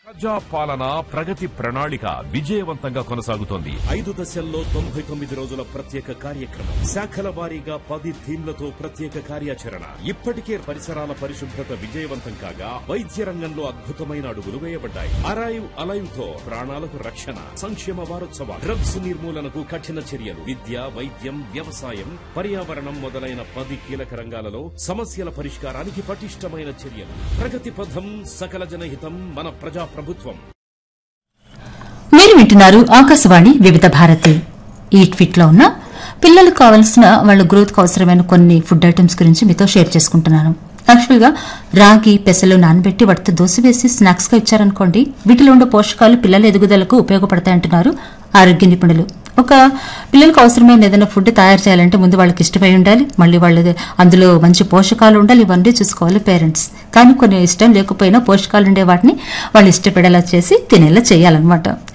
ప్రజా పాలన ప్రగతి ప్రణాళిక విజయవంతంగా కొనసాగుతోంది ఐదు దశల్లో తొంభై తొమ్మిది రోజుల ప్రత్యేక కార్యక్రమం శాఖల వారీగా పది థీమ్లతో ప్రత్యేక కార్యాచరణ ఇప్పటికే పరిసరాల పరిశుభ్రత విజయవంతం కాగా వైద్య రంగంలో అద్భుతమైన అడుగులు వేయబడ్డాయి అరైవ్ అలైవ్ తో ప్రాణాలకు రక్షణ సంక్షేమ వారోత్సవాలు డ్రగ్స్ నిర్మూలనకు కఠిన చర్యలు విద్య వైద్యం వ్యవసాయం పర్యావరణం మొదలైన పది కీలక రంగాలలో సమస్యల పరిష్కారానికి పటిష్టమైన చర్యలు ప్రగతి పథం సకల జనహితం మన ప్రజా ప్రభుత్వం మీరు వింటున్నారు ఆకాశవాణి వివిధ భారతి ఈ ట్వీట్ లో ఉన్న పిల్లలకు కావలసిన వాళ్ళ గ్రోత్ కు అవసరమైన కొన్ని ఫుడ్ ఐటమ్స్ గురించి మీతో షేర్ చేసుకుంటున్నాను యాక్చువల్ గా రాగి పెసలు నానబెట్టి వాటితో దోశ వేసి స్నాక్స్ గా ఇచ్చారనుకోండి వీటిలో ఉండే పోషకాలు పిల్లల ఎదుగుదలకు ఉపయోగపడతాయంటున్నారు ఆరోగ్య నిపుణులు ఒక పిల్లలకు అవసరమైన ఏదైనా ఫుడ్ తయారు చేయాలంటే ముందు వాళ్ళకి ఇష్టమై ఉండాలి మళ్ళీ వాళ్ళది అందులో మంచి పోషకాలు ఉండాలి ఇవన్నీ చూసుకోవాలి పేరెంట్స్ కానీ కొన్ని ఇష్టం లేకపోయినా పోషకాలు ఉండే వాటిని వాళ్ళు ఇష్టపడేలా చేసి తినేలా చేయాలన్నమాట